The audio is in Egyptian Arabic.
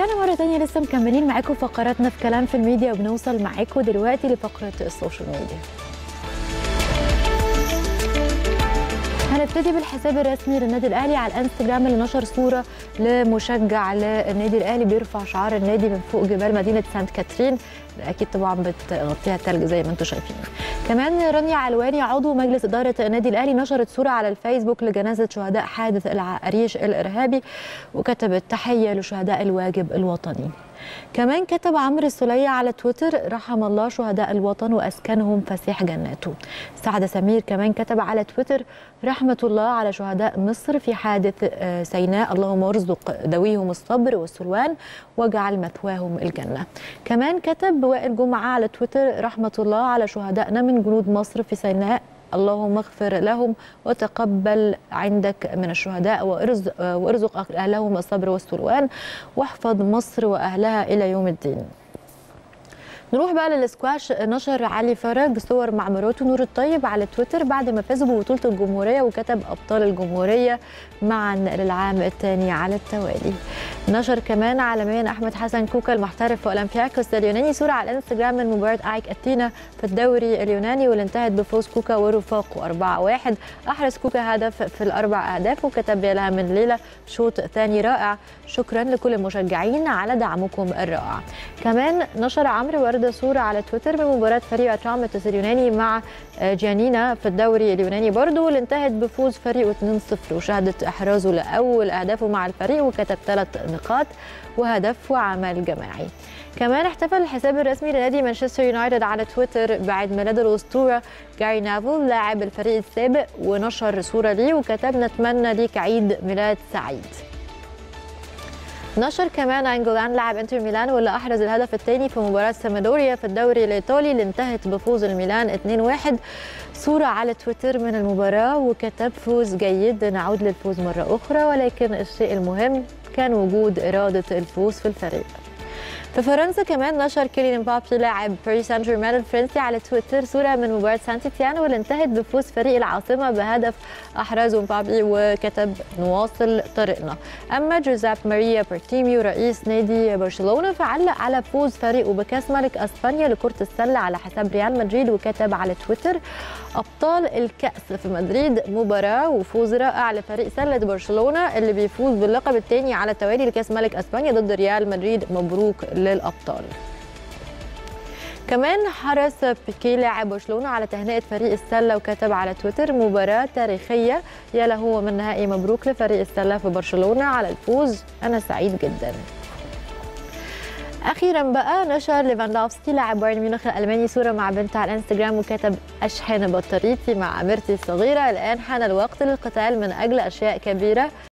ورجعنا مرة تانية لسه مكملين معاكم فقراتنا في كلام في الميديا وبنوصل معاكم دلوقتي لفقرة السوشيال ميديا هنبتدي بالحساب الرسمي للنادي الاهلي على الانستجرام اللي نشر صوره لمشجع للنادي الاهلي بيرفع شعار النادي من فوق جبال مدينه سانت كاترين اكيد طبعا بتغطيها الثلج زي ما انتم شايفين كمان رانيا علواني عضو مجلس اداره النادي الاهلي نشرت صوره على الفيسبوك لجنازه شهداء حادث العريش الارهابي وكتبت تحيه لشهداء الواجب الوطني كمان كتب عمرو السلية على تويتر رحم الله شهداء الوطن وأسكنهم فسيح جناته سعد سمير كمان كتب على تويتر رحمة الله على شهداء مصر في حادث سيناء اللهم ارزق ذويهم الصبر والسلوان واجعل مثواهم الجنة كمان كتب وائل جمعة على تويتر رحمة الله على شهدائنا من جنود مصر في سيناء اللهم اغفر لهم وتقبل عندك من الشهداء وارزق, وارزق اهلهم الصبر والسلوان واحفظ مصر واهلها الى يوم الدين. نروح بقى للسكواش نشر علي فرج صور مع مراته نور الطيب على تويتر بعد ما فازوا ببطوله الجمهوريه وكتب ابطال الجمهوريه معا للعام الثاني على التوالي. نشر كمان عالميا احمد حسن كوكا المحترف في اولمبياكوس اليوناني صوره على الانستجرام من مباراه ايك اتينا في الدوري اليوناني واللي انتهت بفوز كوكا ورفاقه 4-1 احرز كوكا هدف في الاربع اهداف وكتب يا لها من ليله شوط ثاني رائع شكرا لكل المشجعين على دعمكم الرائع. كمان نشر عمرو ورده صوره على تويتر من مباراه فريق اترامتس اليوناني مع جيانينا في الدوري اليوناني برضه واللي انتهت بفوز فريقه 2-0 وشهدت احرازه لاول اهدافه مع الفريق وكتب ثلاث نقاط وهدف وعمل جماعي. كمان احتفل الحساب الرسمي لنادي مانشستر يونايتد على تويتر بعيد ميلاد الاسطوره جاري نافل لاعب الفريق السابق ونشر صوره ليه وكتب نتمنى ليك عيد ميلاد سعيد. نشر كمان انجولان لاعب انتر ميلان واللي احرز الهدف الثاني في مباراه سامدوريا في الدوري الايطالي اللي انتهت بفوز الميلان 2-1 صوره على تويتر من المباراه وكتب فوز جيد نعود للفوز مره اخرى ولكن الشيء المهم كان وجود اراده الفوز في الفريق في فرنسا كمان نشر كيليان مبابي لاعب باريس سان جيرمان الفرنسي على تويتر صوره من مباراه سان تيتيان واللي انتهت بفوز فريق العاصمه بهدف احرزه مبابي وكتب نواصل طريقنا اما جوزيب ماريا بارتيميو رئيس نادي برشلونه فعلق على فوز فريقه بكاس ملك اسبانيا لكره السله على حساب ريال مدريد وكتب على تويتر ابطال الكاس في مدريد مباراه وفوز رائع لفريق سله برشلونه اللي بيفوز باللقب الثاني على التوالي لكاس ملك اسبانيا ضد ريال مدريد مبروك للابطال كمان حرص بيكي لاعب برشلونه على تهنئه فريق السله وكتب على تويتر مباراه تاريخيه يا له من نهائي مبروك لفريق السله في برشلونه على الفوز انا سعيد جدا اخيرا بقى نشر ليفاندوفسكي لاعب بايرن ميونخ الالماني صوره مع بنته على الانستجرام وكتب اشحن بطاريتي مع اميرتي الصغيره الان حان الوقت للقتال من اجل اشياء كبيره